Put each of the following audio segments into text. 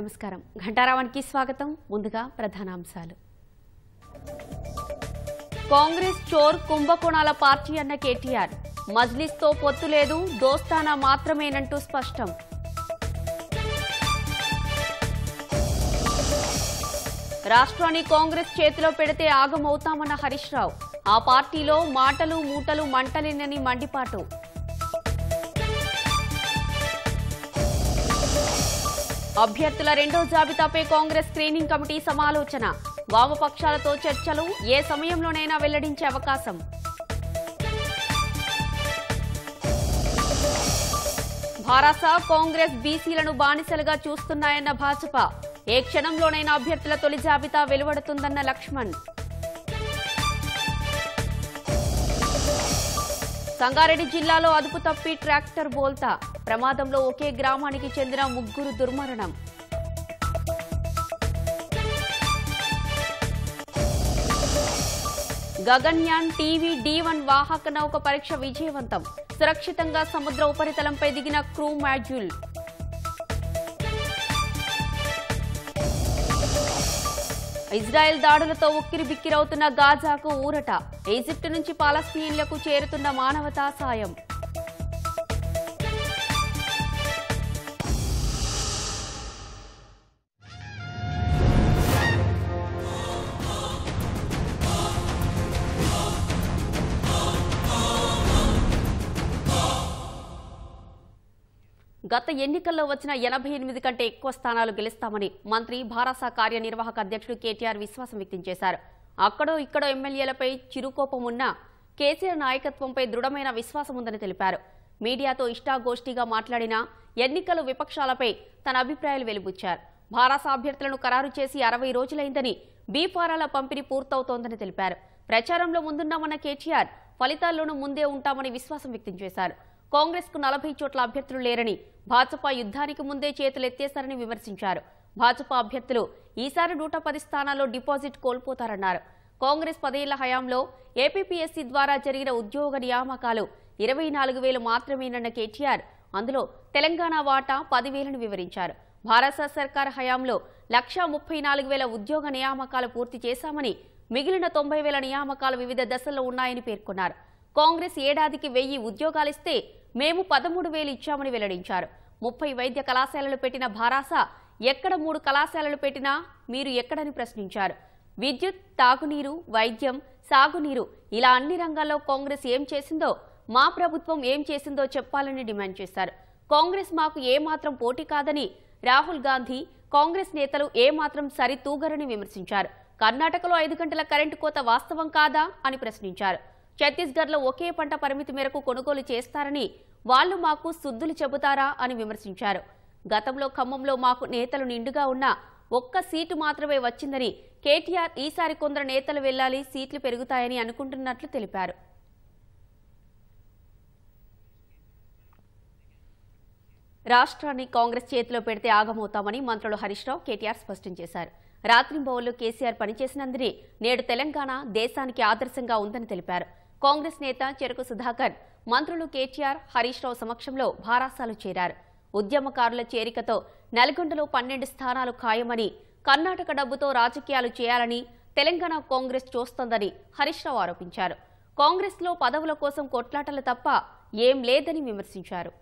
నమస్కారం ఘంటారావానికి స్వాగతం ముందుగా ప్రధానాంశాలు కాంగ్రెస్ చోర్ కుంభకోణాల పార్టీ అన్న కేటీఆర్ మజ్లిస్తో పొత్తు లేదు దోస్తానా మాత్రమేనంటూ స్పష్టం రాష్ట్రాన్ని కాంగ్రెస్ చేతిలో పెడితే ఆగమవుతామన్న హరీష్ రావు ఆ పార్టీలో మాటలు మూటలు మంటలేనని మండిపాటు అభ్యర్థుల రెండో జాబితాపై కాంగ్రెస్ స్క్రీనింగ్ కమిటీ సమాలోచన వామపక్షాలతో చర్చలు ఏ సమయంలోనైనా వెల్లడించే అవకాశం భారాస కాంగ్రెస్ బీసీలను బానిసలుగా చూస్తున్నాయన్న భాజపా ఏ క్షణంలోనైనా అభ్యర్థుల తొలి జాబితా వెలువడుతుందన్న లక్ష్మణ్ సంగారెడ్డి జిల్లాలో అదుపు తప్పి ట్రాక్టర్ బోల్తా ప్రమాదంలో ఒకే గ్రామానికి చెందిన ముగ్గురు దుర్మరణం గగన్యాన్ టీవీ డి వన్ వాహక నౌక పరీక్ష విజయవంతం సురక్షితంగా సముద్ర ఉపరితలంపై దిగిన క్రూ మాడ్యూల్ ఇజ్రాయెల్ దాడులతో ఉక్కిరి బిక్కిరవుతున్న గాజాకు ఊరట ఈజిప్టు నుంచి పాలస్తీన్లకు చేరుతున్న మానవతా సాయం గత ఎన్నికల్లో వచ్చిన ఎనభై ఎనిమిది కంటే ఎక్కువ స్థానాలు గెలుస్తామని మంత్రి భారాస కార్యనిర్వాహక అధ్యక్షుడు కేటీఆర్ విశ్వాసం వ్యక్తం చేశారు అక్కడో ఇక్కడో ఎమ్మెల్యేలపై చిరుకోపం ఉన్నా కేసీఆర్ నాయకత్వంపై దృఢమైన విశ్వాసం ఉందని తెలిపారు మీడియాతో ఇష్టాగోష్ఠిగా మాట్లాడిన ఎన్నికలు విపక్షాలపై తన అభిప్రాయాలు వెలిబుచ్చారు భారాస అభ్యర్థులను ఖరారు చేసి అరవై రోజులైందని బీ ఫారాల పంపిణీ పూర్తవుతోందని తెలిపారు ప్రచారంలో ముందున్నామన్న కేటీఆర్ ఫలితాల్లోనూ ముందే ఉంటామని విశ్వాసం వ్యక్తం చేశారు కాంగ్రెస్ కు నలభై చోట్ల అభ్యర్థులు లేరని భాజపా యుద్ధానికి ముందే చేతులెత్తేశారని విమర్శించారు భాజపా అభ్యర్థులు ఈసారి నూట పది స్థానాల్లో డిపాజిట్ కోల్పోతారన్నారు కాంగ్రెస్ పదేళ్ల హయాంలో ఏపీపీఎస్సీ ద్వారా జరిగిన ఉద్యోగ నియామకాలు ఇరవై నాలుగు వేలు మాత్రమేనన్న కేటీఆర్ అందులో తెలంగాణ వాటా పదివేలను వివరించారు భారత సర్కార్ హయాంలో లక్షా ముప్పై నాలుగు వేల ఉద్యోగ నియామకాలు పూర్తి చేశామని మిగిలిన తొంభై వేల నియామకాలు వివిధ దశల్లో ఉన్నాయని పేర్కొన్నారు కాంగ్రెస్ ఏడాదికి వెయ్యి ఉద్యోగాలిస్తే మేము పదమూడు వేలు ఇచ్చామని వెల్లడించారు ముప్పై వైద్య కళాశాలలు పెట్టిన భారాస ఎక్కడ మూడు కళాశాలలు పెట్టినా మీరు ఎక్కడని ప్రశ్నించారు విద్యుత్ తాగునీరు వైద్యం సాగునీరు ఇలా అన్ని రంగాల్లో కాంగ్రెస్ ఏం చేసిందో మా ప్రభుత్వం ఏం చేసిందో చెప్పాలని డిమాండ్ చేశారు కాంగ్రెస్ మాకు ఏమాత్రం పోటీ కాదని రాహుల్ గాంధీ కాంగ్రెస్ నేతలు ఏమాత్రం సరితూగరని విమర్శించారు కర్ణాటకలో ఐదు గంటల కరెంటు కోత వాస్తవం కాదా అని ప్రశ్నించారు ఛత్తీస్గఢ్లో ఒకే పంట పరిమితి మేరకు కొనుగోలు చేస్తారని వాళ్లు మాకు సుద్దులు చెబుతారా అని విమర్శించారు గతంలో ఖమ్మంలో మాకు నేతలు నిండుగా ఉన్నా ఒక్క సీటు మాత్రమే వచ్చిందని కేటీఆర్ ఈసారి కొందరు నేతలు వెళ్లాలి సీట్లు పెరుగుతాయని అనుకుంటున్నట్లు తెలిపారు రాష్ట్రాన్ని కాంగ్రెస్ చేతిలో పెడితే ఆగమవుతామని మంత్రులు హరీష్ రావు కేటీఆర్ స్పష్టం చేశారు రాత్రింబవళ్లు కేసీఆర్ పనిచేసినందునే నేడు తెలంగాణ దేశానికి ఆదర్శంగా ఉందని తెలిపారు కాంగ్రెస్ నేత చెరుకు సుధాకర్ మంత్రులు కేటీఆర్ హరీష్ రావు సమక్షంలో భారాసాలు చేరారు ఉద్యమకారుల చేరికతో నల్గొండలో పన్నెండు స్థానాలు ఖాయమని కర్ణాటక డబ్బుతో రాజకీయాలు చేయాలని తెలంగాణ కాంగ్రెస్ చూస్తోందని హరీష్ రావు ఆరోపించారు కాంగ్రెస్లో పదవుల కోసం కొట్లాటలు తప్ప ఏం లేదని విమర్శించారు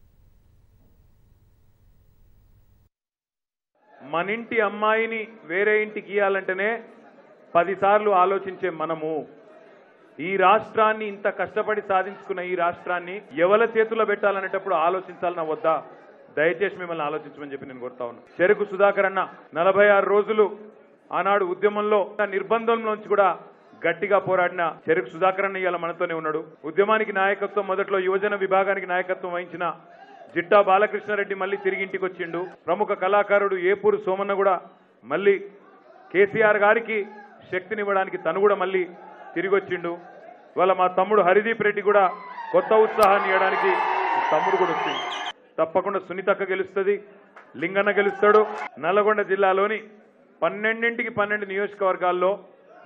మన ఇంటి అమ్మాయిని వేరే ఇంటికి ఇయ్యాలంటేనే పదిసార్లు ఆలోచించే మనము ఈ రాష్ట్రాన్ని ఇంత కష్టపడి సాధించుకున్న ఈ రాష్ట్రాన్ని ఎవల చేతుల్లో పెట్టాలనేటప్పుడు ఆలోచించాలన్నా వద్దా దయచేసి మిమ్మల్ని ఆలోచించమని చెప్పి నేను కోరుతా ఉన్నా చెరుకు సుధాకర్ అన్న నలభై ఆరు రోజులు ఆనాడు ఉద్యమంలో నిర్బంధంలోంచి కూడా గట్టిగా పోరాడిన చెరుకు సుధాకర్ అన్న ఇవాళ మనతోనే ఉన్నాడు ఉద్యమానికి నాయకత్వం మొదట్లో యువజన విభాగానికి నాయకత్వం వహించిన జిట్టా బాలకృష్ణారెడ్డి మళ్ళీ తిరిగి ఇంటికి వచ్చిండు ప్రముఖ కళాకారుడు ఏపూరు సోమన్న కూడా మళ్ళీ కేసీఆర్ గారికి శక్తినివ్వడానికి తను కూడా మళ్ళీ తిరిగి వచ్చిండు ఇవాళ మా తమ్ముడు హరిదీప్ రెడ్డి కూడా కొత్త ఉత్సాహాన్ని ఇవ్వడానికి తమ్ముడు కూడా వచ్చింది తప్పకుండా సునీతక్క గెలుస్తుంది లింగన్న గెలుస్తాడు నల్లగొండ జిల్లాలోని పన్నెండింటికి పన్నెండు నియోజకవర్గాల్లో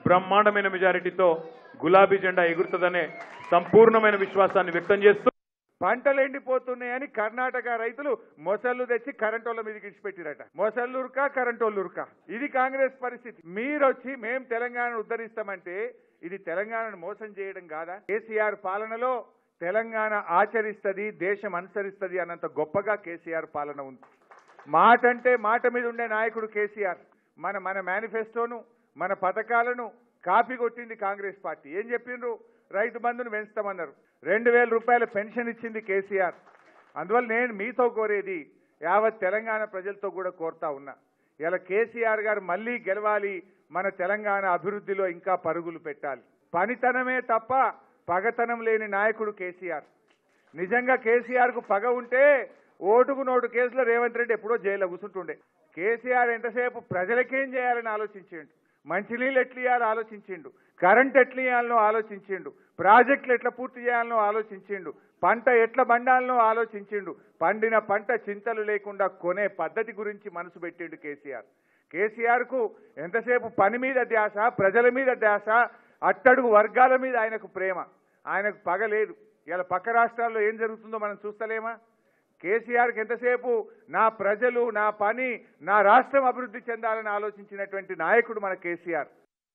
బ్రహ్మాండమైన మెజారిటీతో గులాబీ జెండా ఎగురుతుందనే సంపూర్ణమైన విశ్వాసాన్ని వ్యక్తం చేస్తూ పంటలు ఎండిపోతున్నాయని కర్ణాటక రైతులు మొసళ్ళు తెచ్చి కరెంట్ వాళ్ళ మీదకి ఇచ్చిపెట్టిరట మొసళ్ళురుక కరెంట్ వాళ్ళురుక ఇది కాంగ్రెస్ పరిస్థితి మీరొచ్చి మేం తెలంగాణను ఉద్ధరిస్తామంటే ఇది తెలంగాణను మోసం చేయడం కాదా కేసీఆర్ పాలనలో తెలంగాణ ఆచరిస్తది దేశం అనుసరిస్తది అన్నంత గొప్పగా కేసీఆర్ పాలన ఉంది మాట అంటే మాట మీద ఉండే నాయకుడు కేసీఆర్ మన మన మేనిఫెస్టోను మన పథకాలను కాపీ కొట్టింది కాంగ్రెస్ పార్టీ ఏం చెప్పిండ్రు రైతు బంధును పెంచుతామన్నారు రెండు వేల రూపాయల పెన్షన్ ఇచ్చింది కేసీఆర్ అందువల్ల నేను మీతో కోరేది యావత్ తెలంగాణ ప్రజలతో కూడా కోరుతా ఉన్నా ఇలా కేసీఆర్ గారు మళ్ళీ గెలవాలి మన తెలంగాణ అభివృద్ధిలో ఇంకా పరుగులు పెట్టాలి పనితనమే తప్ప పగతనం లేని నాయకుడు కేసీఆర్ నిజంగా కేసీఆర్ కు పగ ఉంటే ఓటుకు నోటు కేసులో రేవంత్ రెడ్డి ఎప్పుడో జైల్లో కూర్చుంటుండే కేసీఆర్ ఎంతసేపు ప్రజలకేం చేయాలని ఆలోచించిండు మంచినీళ్ళు ఎట్లా ఇవ్వాలో ఆలోచించిండు కరెంట్ ఎట్లా ఇవ్వాలనో ఆలోచించిండు ప్రాజెక్టులు ఎట్లా పూర్తి చేయాలనో ఆలోచించిండు పంట ఎట్లా బండాలనో ఆలోచించిండు పండిన పంట చింతలు లేకుండా కొనే పద్ధతి గురించి మనసు పెట్టిండు కేసీఆర్ కేసీఆర్ కు ఎంతసేపు పని మీద ధ్యాస ప్రజల మీద ధ్యాస అట్టడుగు వర్గాల మీద ఆయనకు ప్రేమ ఆయనకు పగ లేదు ఇలా పక్క రాష్ట్రాల్లో ఏం జరుగుతుందో మనం చూస్తలేమా కేసీఆర్కి ఎంతసేపు నా ప్రజలు నా పని నా రాష్ట్రం అభివృద్ధి చెందాలని ఆలోచించినటువంటి నాయకుడు మన కేసీఆర్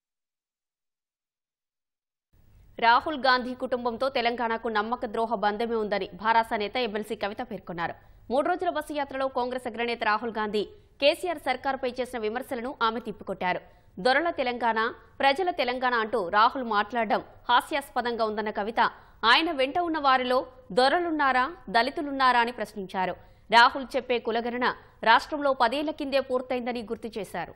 రాహుల్ గాంధీ కుటుంబంతో తెలంగాణకు నమ్మక ద్రోహ బంధమే ఉందని భారాస నేత ఎమ్మెల్సీ కవిత పేర్కొన్నారు మూడు రోజుల బస్సు యాత్రలో కాంగ్రెస్ అగ్రనేత రాహుల్ గాంధీ కేసీఆర్ సర్కారుపై చేసిన విమర్శలను ఆమె తిప్పికొట్టారు దొరల తెలంగాణ ప్రజల తెలంగాణ అంటూ రాహుల్ మాట్లాడడం హాస్యాస్పదంగా ఉందన్న కవిత ఆయన వెంట ఉన్న వారిలో దొరలున్నారా దళితులున్నారా అని ప్రశ్నించారు రాహుల్ చెప్పే కులగణన రాష్ట్రంలో పదేళ్ల కిందే పూర్తయిందని గుర్తు చేశారు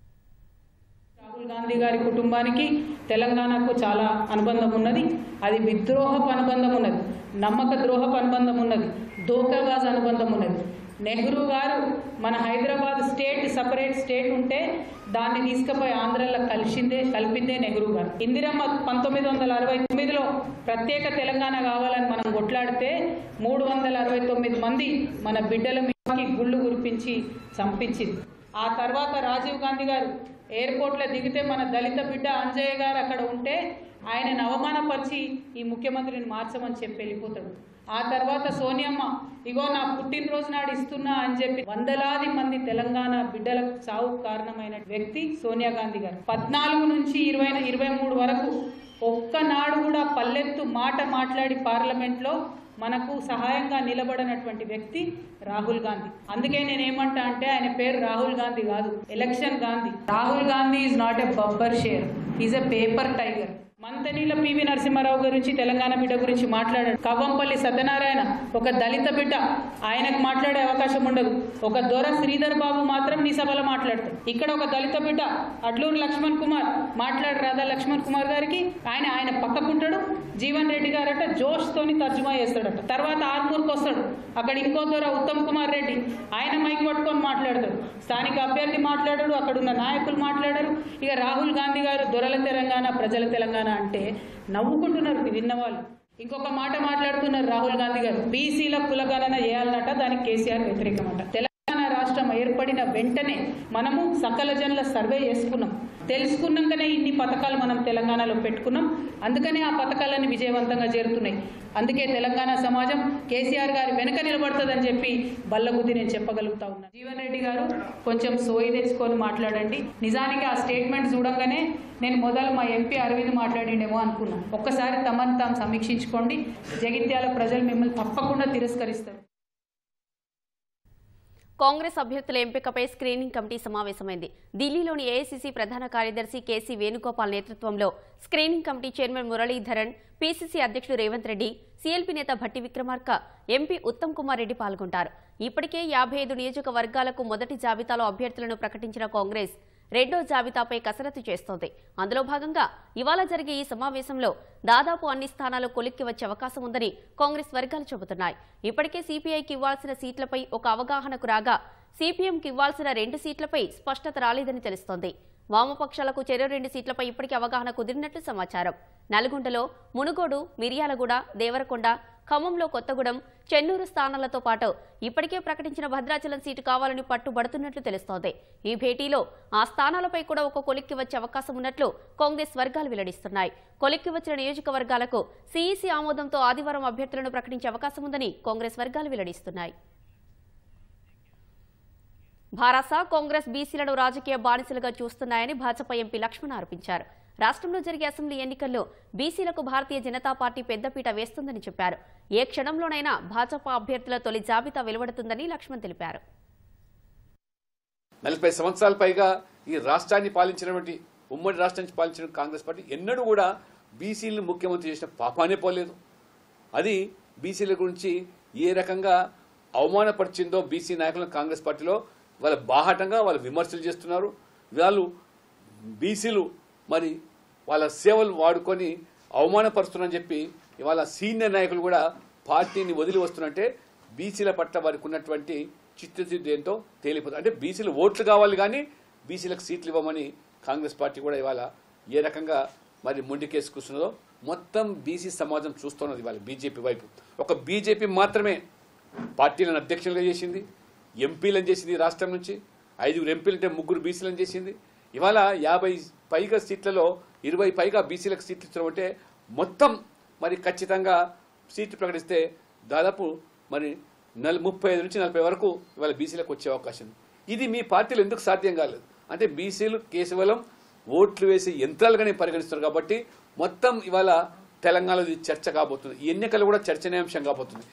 రాహుల్ గాంధీ గారి కుటుంబానికి తెలంగాణకు చాలా అనుబంధం ఉన్నది అది విద్రోహపు అనుబంధం ఉన్నది నమ్మక ద్రోహపు అనుబంధం ఉన్నది దోకబాజ్ అనుబంధం ఉన్నది నెహ్రూ గారు మన హైదరాబాద్ స్టేట్ సపరేట్ స్టేట్ ఉంటే దాన్ని తీసుకుపోయి ఆంధ్రలో కలిసిందే కలిపిందే నెహ్రూ గారు ఇందిరమ్మ పంతొమ్మిది వందల అరవై తొమ్మిదిలో ప్రత్యేక తెలంగాణ కావాలని మనం కొట్లాడితే మూడు వందల అరవై తొమ్మిది మంది మన బిడ్డల మీదకి గుళ్ళు కురిపించి చంపించింది ఆ తర్వాత రాజీవ్ గాంధీ గారు ఎయిర్పోర్ట్లో దిగితే మన దళిత బిడ్డ అంజయ్య గారు అక్కడ ఉంటే ఆయనను అవమానపరిచి ఈ ముఖ్యమంత్రిని మార్చమని చెప్పి వెళ్ళిపోతాడు ఆ తర్వాత సోనియమ్మ ఇగో నా పుట్టినరోజు నాడు ఇస్తున్నా అని చెప్పి వందలాది మంది తెలంగాణ బిడ్డలకు చావు కారణమైన వ్యక్తి సోనియా గాంధీ గారు పద్నాలుగు నుంచి ఇరవై ఇరవై మూడు వరకు ఒక్కనాడు కూడా పల్లెత్తు మాట మాట్లాడి పార్లమెంట్లో మనకు సహాయంగా నిలబడినటువంటి వ్యక్తి రాహుల్ గాంధీ అందుకే నేను ఏమంటా అంటే ఆయన పేరు రాహుల్ గాంధీ కాదు election Gandhi Rahul Gandhi is not a బబ్బర్ షేర్ ఈజ్ ఎ పేపర్ టైగర్ మంతనీల పివి నరసింహారావు గురించి తెలంగాణ బిడ్డ గురించి మాట్లాడాడు కవ్వంపల్లి సత్యనారాయణ ఒక దళిత బిడ్డ ఆయనకు మాట్లాడే అవకాశం ఉండదు ఒక దొర శ్రీధర్ బాబు మాత్రం నీ సభలో మాట్లాడతాడు ఇక్కడ ఒక దళిత బిడ్డ అడ్లూరు లక్ష్మణ్ కుమార్ మాట్లాడు రాధా లక్ష్మణ్ కుమార్ గారికి ఆయన ఆయన పక్కకుంటాడు జీవన్ రెడ్డి గారట జోష్ తోని తర్జుమా చేస్తాడట తర్వాత ఆర్మూర్కి వస్తాడు అక్కడ ఇంకో దొర ఉత్తమ్ కుమార్ రెడ్డి ఆయన మైక్ పట్టుకొని మాట్లాడతాడు స్థానిక అభ్యర్థి మాట్లాడాడు అక్కడ ఉన్న నాయకులు మాట్లాడారు ఇక రాహుల్ గాంధీ గారు దొరల తెలంగాణ ప్రజల తెలంగాణ అంటే నవ్వుకుంటున్నారు విన్నవాళ్ళు ఇంకొక మాట మాట్లాడుతున్నారు రాహుల్ గాంధీ గారు బీసీల కులగణన చేయాలన్నట దానికి కేసీఆర్ వ్యతిరేకమట తెలంగాణ రాష్ట్రం ఏర్పడిన వెంటనే మనము సకల జనుల సర్వే చేసుకున్నాం తెలుసుకున్నాకనే ఇన్ని పథకాలు మనం తెలంగాణలో పెట్టుకున్నాం అందుకనే ఆ పథకాలన్నీ విజయవంతంగా చేరుతున్నాయి అందుకే తెలంగాణ సమాజం కేసీఆర్ గారి వెనక నిలబడుతుందని చెప్పి బల్లగుద్ది నేను చెప్పగలుగుతా ఉన్నా జీవన్ రెడ్డి గారు కొంచెం సోయి తెచ్చుకొని మాట్లాడండి నిజానికి ఆ స్టేట్మెంట్ చూడంగానే నేను మొదలు మా ఎంపీ అరవింద్ మాట్లాడిండేమో అనుకున్నా ఒక్కసారి తమను తాము సమీక్షించుకోండి జగిత్యాల ప్రజలు మిమ్మల్ని తప్పకుండా తిరస్కరిస్తారు కాంగ్రెస్ అభ్యర్థుల ఎంపికపై స్క్రీనింగ్ కమిటీ సమావేశమైంది ఢిల్లీలోని ఏఐసీసీ ప్రధాన కార్యదర్శి కేసీ వేణుగోపాల్ నేతృత్వంలో screening committee chairman Muralidharan PCC అధ్యక్షుడు రేవంత్ రెడ్డి సీఎల్పీ నేత భట్టి విక్రమార్క ఎంపీ ఉత్తమ్ కుమార్ రెడ్డి పాల్గొంటారు ఇప్పటికే యాభై ఐదు నియోజకవర్గాలకు మొదటి జాబితాలో అభ్యర్థులను ప్రకటించిన కాంగ్రెస్ రెండో జాబితాపై కసరత్తు చేస్తోంది అందులో భాగంగా ఇవాళ జరిగే ఈ సమావేశంలో దాదాపు అన్ని స్థానాలు కొలిక్కి వచ్చే అవకాశం ఉందని కాంగ్రెస్ వర్గాలు చెబుతున్నాయి ఇప్పటికే సిపిఐకి ఇవ్వాల్సిన సీట్లపై ఒక అవగాహనకు రాగా సిపిఎంకి ఇవ్వాల్సిన రెండు సీట్లపై స్పష్టత రాలేదని తెలుస్తోంది వామపక్షాలకు చెరో రెండు సీట్లపై ఇప్పటికే అవగాహన కుదిరినట్లు సమాచారం నల్గొండలో మునుగోడు మిర్యాలగూడ దేవరకొండ ఖమ్మంలో కొత్తగూడెం చెన్నూరు స్థానాలతో పాటు ఇప్పటికే ప్రకటించిన భద్రాచలం సీటు కావాలని పట్టుబడుతున్నట్లు తెలుస్తోంది ఈ భేటీలో ఆ స్థానాలపై కూడా ఒక కొలిక్కి వచ్చే అవకాశం ఉన్నట్లు కాంగ్రెస్ వర్గాలు వెల్లడిస్తున్నాయి కొలిక్కి వచ్చిన నియోజకవర్గాలకు సీఈసీ ఆమోదంతో ఆదివారం అభ్యర్థులను ప్రకటించే అవకాశం ఉందని కాంగ్రెస్ వర్గాలు వెల్లడిస్తున్నాయి భారాస కాంగ్రెస్ బీసీలను రాజకీయ బానిసలుగా చూస్తున్నాయని భాజపా ఎంపీ లక్ష్మణ్ ఆరోపించారు రాష్ట్రంలో జరిగే అసెంబ్లీ ఎన్నికల్లో బీసీలకు భారతీయ జనతా పార్టీ పెద్దపీట వేస్తుందని చెప్పారు ఏ క్షణంలోనైనా భాజపా అభ్యర్థుల తొలి జాబితా వెలువడుతుందని లక్ష్మణ్ తెలిపారు నలభై సంవత్సరాల పైగా ఈ రాష్ట్రాన్ని పాలించినటువంటి ఉమ్మడి రాష్ట్రాన్ని పాలించిన కాంగ్రెస్ పార్టీ ఎన్నడూ కూడా బీసీలను ముఖ్యమంత్రి చేసిన పాపానే పోలేదు అది బీసీల గురించి ఏ రకంగా అవమానపరిచిందో బీసీ నాయకులను కాంగ్రెస్ పార్టీలో వాళ్ళ బాహాటంగా వాళ్ళు విమర్శలు చేస్తున్నారు వాళ్ళు బీసీలు మరి వాళ్ళ సేవలు వాడుకొని అవమానపరుస్తున్నారని చెప్పి ఇవాళ సీనియర్ నాయకులు కూడా పార్టీని వదిలి వస్తున్నట్టే బీసీల పట్ల వారికి ఉన్నటువంటి చిత్తశుద్ధి ఏంటో తేలిపోతుంది అంటే బీసీలు ఓట్లు కావాలి కానీ బీసీలకు సీట్లు ఇవ్వమని కాంగ్రెస్ పార్టీ కూడా ఇవాళ ఏ రకంగా మరి మొండికేసి కూర్చున్నదో మొత్తం బీసీ సమాజం చూస్తున్నది ఇవాళ బీజేపీ వైపు ఒక బీజేపీ మాత్రమే పార్టీలను అధ్యక్షులుగా చేసింది ఎంపీలను చేసింది ఈ రాష్ట్రం నుంచి ఐదుగురు ఎంపీలు అంటే ముగ్గురు బీసీలను చేసింది ఇవాళ యాభై పైగా సీట్లలో ఇరవై పైగా బీసీలకు సీట్లు ఇచ్చినామంటే మొత్తం మరి ఖచ్చితంగా సీట్లు ప్రకటిస్తే దాదాపు మరి నల్ ముప్పై ఐదు నుంచి నలభై వరకు ఇవాళ బీసీలకు వచ్చే అవకాశం ఉంది. ఇది మీ పార్టీలు ఎందుకు సాధ్యం కాలేదు అంటే బీసీలు కేవలం ఓట్లు వేసే యంత్రాలుగానే పరిగణిస్తున్నారు కాబట్టి మొత్తం ఇవాళ తెలంగాణలో ఇది చర్చ కాబోతుంది ఈ ఎన్నికలు కూడా చర్చనీయాంశం కాబోతుంది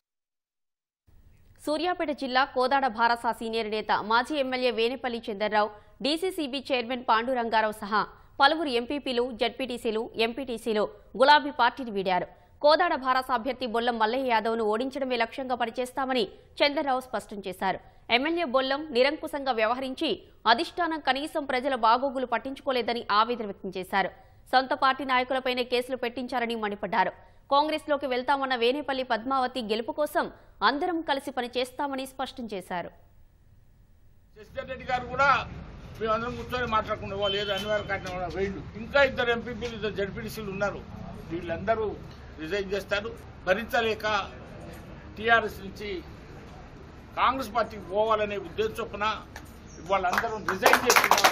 సూర్యాపేట జిల్లా కోదాడ భారస సీనియర్ నేత మాజీ MLA Venepalli Chandrarao DCCB chairman Pandurangarao సహా పలువురు ఎంపీపీలు జడ్పీటీసీలు ఎంపీటీసీలు గులాబీ పార్టీని వీడారు కోదాడ భారస అభ్యర్థి బొల్లం మల్లయ్య యాదవ్ను ఓడించడమే లక్ష్యంగా పనిచేస్తామని చంద్రరావు స్పష్టం చేశారు ఎమ్మెల్యే బొల్లం నిరంకుశంగా వ్యవహరించి అధిష్టానం కనీసం ప్రజల బాగోగులు పట్టించుకోలేదని ఆవేదన వ్యక్తం చేశారు సొంత పార్టీ నాయకులపైనే కేసులు పెట్టించారని మండిపడ్డారు కాంగ్రెస్లోకి వెళ్తామన్న వేనేపల్లి పద్మావతి గెలుపు కోసం అందరం కలిసి పనిచేస్తామని స్పష్టం చేశారు శశిధర్ రెడ్డి గారు కూడా మేమందరం కూర్చొని మాట్లాడుకునే వాళ్ళు ఏదో అనివార్య కారణం వల్ల వేయండు ఇంకా ఇద్దరు ఎంపీపీలు ఇద్దరు జడ్పీటీసీలు ఉన్నారు వీళ్ళందరూ రిజైన్ చేస్తారు భరించలేక టీఆర్ఎస్ నుంచి కాంగ్రెస్ పార్టీకి పోవాలనే ఉద్దేశం చొప్పున వాళ్ళందరూ రిజైన్ చేస్తున్నారు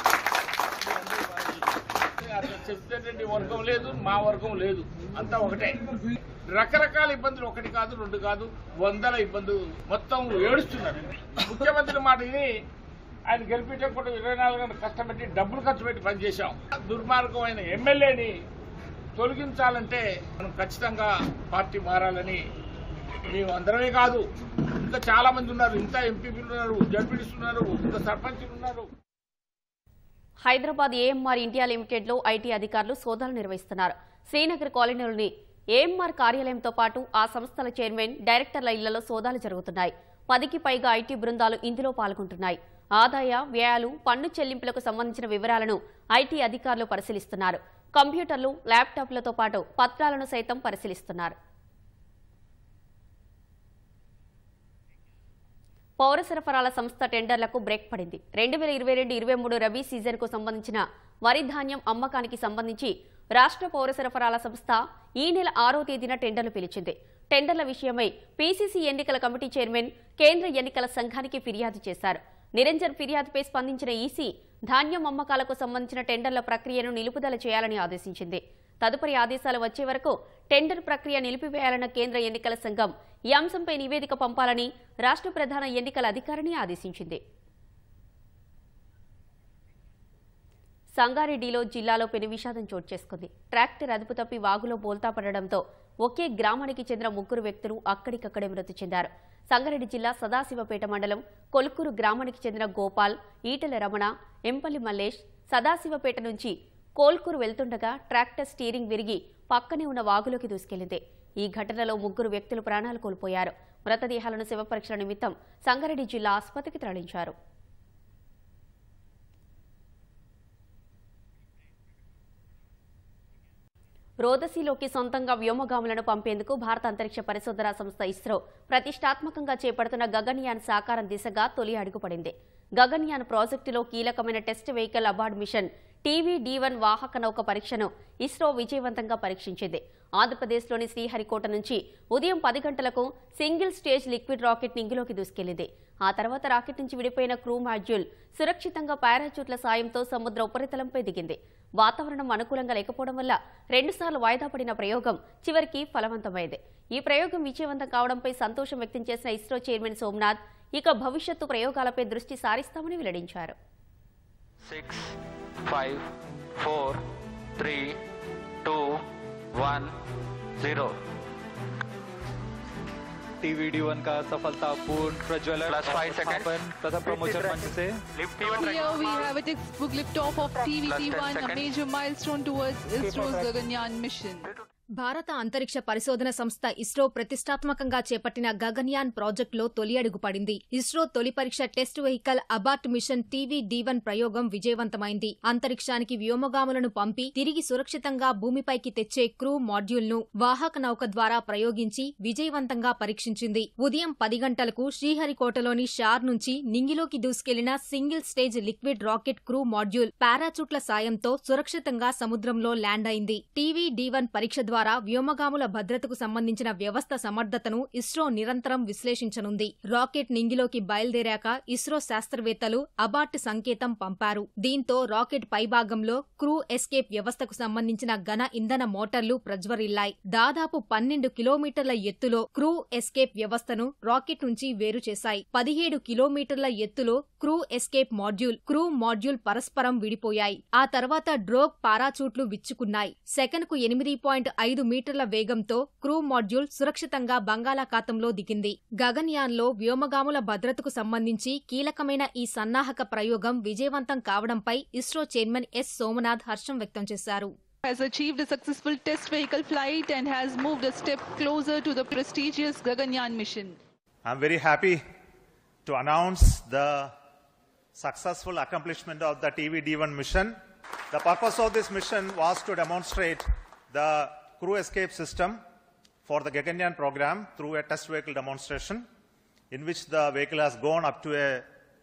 అట్లా శశిధర్ రెడ్డి వర్గం లేదు మా వర్గం లేదు అంతా ఒకటే రకరకాల ఇబ్బందులు ఒకటి కాదు రెండు కాదు వందల ఇబ్బందులు మొత్తం ఏడుస్తున్నారు ముఖ్యమంత్రి మాట ఇది ఆయన గెలిపించకుండా ఇరవై నాలుగు గంటలు కష్టపెట్టి డబ్బులు ఖర్చు పెట్టి పనిచేశాం దుర్మార్గమైన ఎమ్మెల్యేని తొలగించాలంటే మనం ఖచ్చితంగా పార్టీ మారాలని మేము అందరమే కాదు ఇంకా చాలా మంది ఉన్నారు ఇంకా ఎంపీపీలు ఉన్నారు జడ్పీటీస్ ఉన్నారు ఇంకా సర్పంచులు ఉన్నారు హైదరాబాద్ ఏఎంఆర్ ఇండియా లిమిటెడ్ లో ఐటీ అధికారులు సోదాలు నిర్వహిస్తున్నారు శ్రీనగర్ కాలనీలోని ఏఎంఆర్ కార్యాలయంతో పాటు ఆ సంస్థల చైర్మన్ డైరెక్టర్ల ఇళ్లలో సోదాలు జరుగుతున్నాయి పదికి పైగా ఐటీ బృందాలు ఇందులో పాల్గొంటున్నాయి ఆదాయ వ్యయాలు పన్ను చెల్లింపులకు సంబంధించిన వివరాలను ఐటీ అధికారులు పరిశీలిస్తున్నారు కంప్యూటర్లు ల్యాప్టాప్లతో పాటు పత్రాలను సైతం పరిశీలిస్తున్నారు పౌర సరఫరాల సంస్థ టెండర్లకు బ్రేక్ పడింది రెండు వేల ఇరవై రెండు ఇరవై మూడు రబీ సీజన్కు సంబంధించిన వరి ధాన్యం అమ్మకానికి సంబంధించి రాష్ట్ర పౌర సరఫరాల సంస్థ ఈ నెల ఆరో తేదీన టెండర్లు పిలిచింది టెండర్ల విషయమై పీసీసీ ఎన్నికల కమిటీ చైర్మన్ కేంద్ర ఎన్నికల సంఘానికి ఫిర్యాదు చేశారు నిరంజన్ ఫిర్యాదుపై స్పందించిన ఈసీ ధాన్యం అమ్మకాలకు సంబంధించిన టెండర్ల ప్రక్రియను నిలుపుదల చేయాలని ఆదేశించింది తదుపరి ఆదేశాలు వచ్చే వరకు టెండర్ ప్రక్రియ నిలిపివేయాలన్న కేంద్ర ఎన్నికల సంఘం ఈ అంశంపై నివేదిక పంపాలని రాష్ట్ర ప్రధాన ఎన్నికల అధికారిని ఆదేశించింది సంగారెడ్డిలో జిల్లాలో పెను విషాదం చోటు చేసుకుంది ట్రాక్టర్ అదుపు తప్పి వాగులో బోల్తా పడడంతో ఒకే గ్రామానికి చెందిన ముగ్గురు వ్యక్తులు అక్కడికక్కడే మృతి చెందారు సంగారెడ్డి జిల్లా సదాశివపేట మండలం కొలుకూరు గ్రామానికి చెందిన గోపాల్ ఈటెల రమణ ఎంపల్లి మల్లేష్ సదాశివపేట నుంచి కోల్కూరు వెళ్తుండగా ట్రాక్టర్ స్టీరింగ్ విరిగి పక్కనే ఉన్న వాగులోకి దూసుకెళ్లింది ఈ ఘటనలో ముగ్గురు వ్యక్తులు ప్రాణాలు కోల్పోయారు మృతదేహాలను శివపరీక్షల నిమిత్తం సంగారెడ్డి జిల్లా ఆసుపత్రికి తరలించారు రోదసీలోకి సొంతంగా వ్యోమగాములను పంపేందుకు భారత అంతరిక్ష పరిశోధన సంస్థ ఇస్రో ప్రతిష్టాత్మకంగా చేపడుతున్న గగన్యాన్ సాకారం దిశగా తొలి అడుగుపడింది గగన్యాన్ ప్రాజెక్టులో కీలకమైన test vehicle abort mission TV D one వాహక నౌక పరీక్షను ఇస్రో విజయవంతంగా పరీక్షించింది ఆంధ్రప్రదేశ్లోని శ్రీహరికోట నుంచి ఉదయం పది గంటలకు సింగిల్ స్టేజ్ లిక్విడ్ రాకెట్ నింగిలోకి దూసుకెళ్లింది ఆ తర్వాత రాకెట్ నుంచి విడిపోయిన క్రూ మాడ్యూల్ సురక్షితంగా పారాచూట్ల సాయంతో సముద్ర ఉపరితలంపై దిగింది వాతావరణం అనుకూలంగా లేకపోవడం వల్ల రెండుసార్లు వాయిదా పడిన ప్రయోగం చివరికి ఫలవంతమైంది ఈ ప్రయోగం విజయవంతం కావడంపై సంతోషం వ్యక్తం చేసిన ఇస్రో చైర్మన్ సోమనాథ్ ఇక భవిష్యత్తు ప్రయోగాలపై దృష్టి సారిస్తామని వెల్లడించారు six, five, four, three, two, one, zero. TV one का सफलतापूर्ण प्रज्वलन Plus और five seconds. उत्थापन प्रथम प्रमोशन मंच से Lift even Here we have a textbook liftoff of Plus TVT-1, 10 a seconds. major milestone towards ISRO's Gaganyaan mission. భారత అంతరిక్ష పరిశోధన సంస్థ ఇస్రో ప్రతిష్టాత్మకంగా చేపట్టిన గగన్యాన్ ప్రాజెక్టులో తొలి అడుగు పడింది ఇస్రో తొలి పరీక్ష test vehicle abort mission TV D one ప్రయోగం విజయవంతమైంది అంతరిక్షానికి వ్యోమగాములను పంపి తిరిగి సురక్షితంగా భూమిపైకి తెచ్చే క్రూ మాడ్యూల్ ను వాహక నౌక ద్వారా ప్రయోగించి విజయవంతంగా పరీక్షించింది ఉదయం పది గంటలకు శ్రీహరికోటలోని షార్ నుంచి నింగిలోకి దూసుకెళ్లిన single stage liquid rocket crew module పారాచూట్ల సాయంతో సురక్షితంగా సముద్రంలో ల్యాండ్ అయింది టీవీ డి వన్ పరీక్ష ద్వారా వ్యోమగాముల భద్రతకు సంబంధించిన వ్యవస్థ సమర్థతను ఇస్రో నిరంతరం విశ్లేషించనుంది రాకెట్ నింగిలోకి బయలుదేరాక ఇస్రో శాస్త్రవేత్తలు అబార్ట్ సంకేతం పంపారు దీంతో రాకెట్ పైభాగంలో క్రూ ఎస్కేప్ వ్యవస్థకు సంబంధించిన ఘన ఇంధన మోటార్లు ప్రజ్వరిల్లాయి దాదాపు పన్నెండు కిలోమీటర్ల ఎత్తులో క్రూ ఎస్కేప్ వ్యవస్థను రాకెట్ నుంచి వేరు చేశాయి పదిహేడు కిలోమీటర్ల ఎత్తులో crew escape module crew module పరస్పరం విడిపోయాయి ఆ తర్వాత డ్రోగ్ పారాచూట్లు విచ్చుకున్నాయి సెకనుకు ఎనిమిది పాయింట్ ఐదు మీటర్ల వేగంతో క్రూ మాడ్యూల్ సురక్షితంగా బంగాళాఖాతంలో దిగింది గగన్యాన్లో వ్యోమగాముల భద్రతకు సంబంధించి కీలకమైన ఈ సన్నాహక ప్రయోగం విజయవంతం కావడంపై ఇస్రో చైర్మన్ ఎస్ సోమనాథ్ హర్షం వ్యక్తం చేశారు Has achieved a successful test vehicle flight and has moved a step closer to the prestigious Gaganyaan mission. I'm very happy to announce the successful accomplishment of the TV-D1 mission. The purpose of this mission was to demonstrate the crew escape system for the Gaganyaan program through a test vehicle demonstration in which the vehicle has gone up to a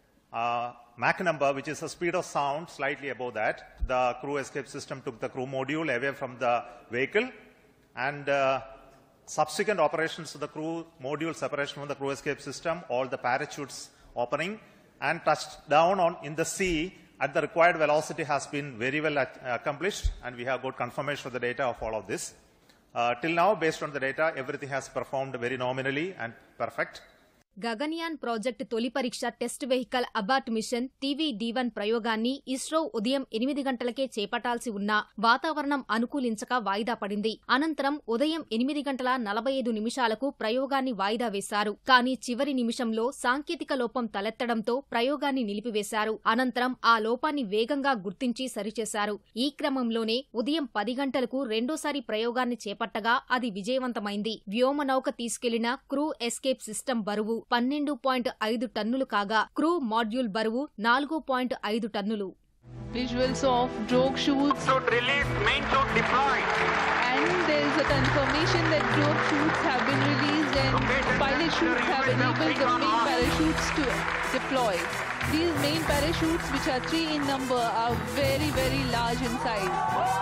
uh, Mach number, which is the speed of sound, slightly above that. The crew escape system took the crew module away from the vehicle and uh, subsequent operations of the crew module separation from the crew escape system, all the parachutes opening and touched down on in the sea at the required velocity has been very well ac- accomplished and we have got confirmation of the data of all of this. Uh, till now, based on the data, everything has performed very nominally and perfect. Gaganyaan project తొలి పరీక్ష test vehicle abort mission TV D one ప్రయోగాన్ని ఇస్రో ఉదయం ఎనిమిది గంటలకే చేపట్టాల్సి ఉన్నా వాతావరణం అనుకూలించక వాయిదా పడింది అనంతరం ఉదయం ఎనిమిది గంటల నలభై ఐదు నిమిషాలకు ప్రయోగాన్ని వాయిదా వేశారు కానీ చివరి నిమిషంలో సాంకేతిక లోపం తలెత్తడంతో ప్రయోగాన్ని నిలిపివేశారు అనంతరం ఆ లోపాన్ని వేగంగా గుర్తించి సరిచేశారు ఈ క్రమంలోనే ఉదయం పది గంటలకు రెండోసారి ప్రయోగాన్ని చేపట్టగా అది విజయవంతమైంది వ్యోమనౌక తీసుకెళ్లిన క్రూ ఎస్కేప్ సిస్టమ్ బరువు పన్నెండు పాయింట్ ఐదు టన్నులు కాగా క్రూ మాడ్యూల్ బరువు నాలుగు పాయింట్ ఐదు టన్నులు Visuals of drogue chutes Should release, main should deploy. and there is a confirmation that drogue chutes have been released and pilot chutes have enabled the main parachutes to deploy. These main parachutes, which are three in number, are very, very large in size.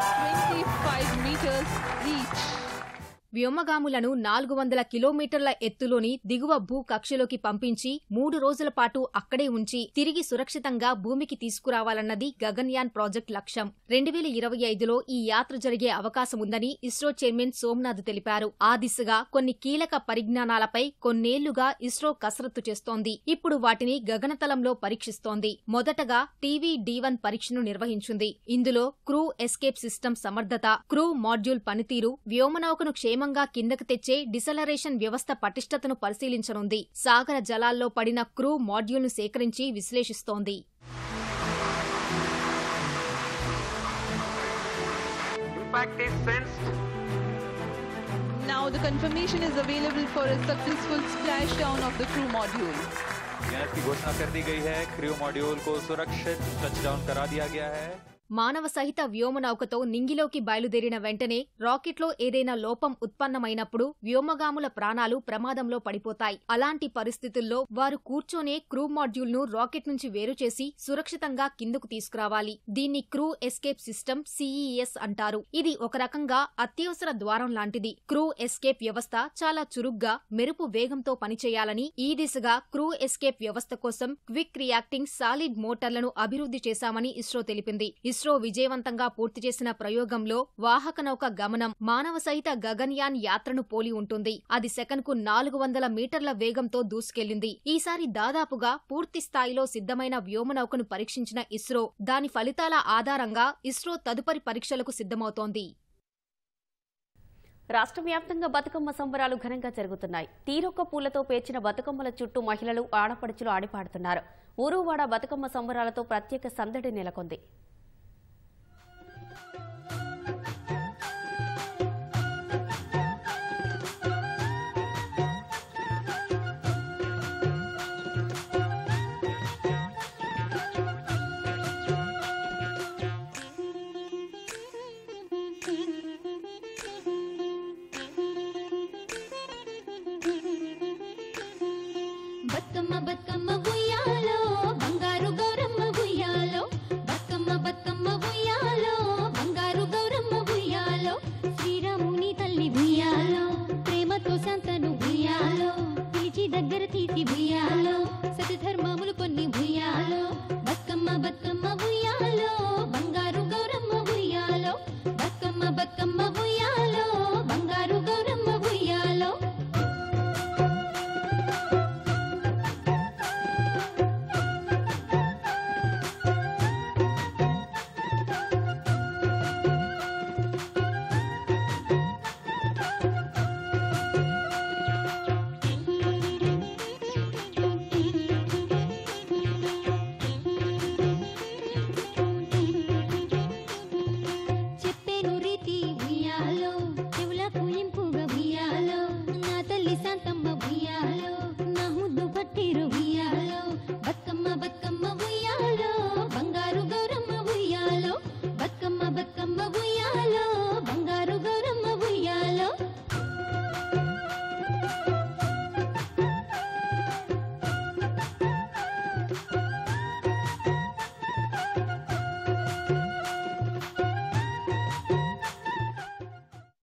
25 meters each. వ్యోమగాములను నాలుగు వందల కిలోమీటర్ల ఎత్తులోని దిగువ భూ కక్షలోకి పంపించి మూడు రోజుల పాటు అక్కడే ఉంచి తిరిగి సురక్షితంగా భూమికి తీసుకురావాలన్నది గగన్యాన్ ప్రాజెక్ట్ లక్ష్యం రెండు వేల ఇరవై ఐదులో ఈ యాత్ర జరిగే అవకాశం ఉందని ఇస్రో చైర్మన్ సోమనాథ్ తెలిపారు ఆ దిశగా కొన్ని కీలక పరిజ్ఞానాలపై కొన్నేళ్లుగా ఇస్రో కసరత్తు చేస్తోంది ఇప్పుడు వాటిని గగనతలంలో పరీక్షిస్తోంది మొదటగా టీవీ డి వన్ పరీక్షను నిర్వహించింది ఇందులో క్రూ ఎస్కేప్ సిస్టమ్ సమర్థత క్రూ మాడ్యూల్ పనితీరు వ్యోమనౌకను క్షేమంగా కిందకు తెచ్చే డిసలరేషన్ వ్యవస్థ పటిష్టతను పరిశీలించనుంది సాగర జలాల్లో పడిన క్రూ మాడ్యూల్ను సేకరించి విశ్లేషిస్తోంది Impact is sensed. Now the confirmation is available for a successful splashdown of the crew module. Gas की घोषणा कर दी गई है क्रू मॉड्यूल को सुरक्षित टचडाउन करा दिया गया है మానవ సహిత వ్యోమనౌకతో నింగిలోకి బయలుదేరిన వెంటనే రాకెట్లో ఏదైనా లోపం ఉత్పన్నమైనప్పుడు వ్యోమగాముల ప్రాణాలు ప్రమాదంలో పడిపోతాయి అలాంటి పరిస్థితుల్లో వారు కూర్చొనే క్రూ మాడ్యూల్ ను రాకెట్ నుంచి వేరు చేసి సురక్షితంగా కిందకు తీసుకురావాలి దీన్ని క్రూ ఎస్కేప్ సిస్టమ్ సిఈఎస్ అంటారు ఇది ఒక రకంగా అత్యవసర ద్వారం లాంటిది క్రూ ఎస్కేప్ వ్యవస్థ చాలా చురుగ్గా మెరుపు వేగంతో పనిచేయాలని ఈ దిశగా క్రూ ఎస్కేప్ వ్యవస్థ కోసం క్విక్ రియాక్టింగ్ సాలిడ్ మోటార్లను అభివృద్ధి చేశామని ఇస్రో తెలిపింది ఇస్రో విజయవంతంగా పూర్తి చేసిన ప్రయోగంలో వాహక నౌక గమనం మానవ సహిత గగన్యాన్ యాత్రను పోలి ఉంటుంది అది సెకన్కు నాలుగు వందల మీటర్ల వేగంతో దూసుకెళ్లింది ఈసారి దాదాపుగా పూర్తి స్థాయిలో సిద్ధమైన వ్యోమనౌకను పరీక్షించిన ఇస్రో దాని ఫలితాల ఆధారంగా ఇస్రో తదుపరి పరీక్షలకు సిద్ధమవుతోంది రాష్ట్ర వ్యాప్తంగా బతుకమ్మ సంబరాలు ఘనంగా జరుగుతున్నాయి తీరొక్క పూలతో పేర్చిన బతుకమ్మల చుట్టూ మహిళలు ఆడపడుచులు ఆడిపాడుతున్నారు ఊరువాడ బతుకమ్మ సంబరాలతో ప్రత్యేక సందడి నెలకొంది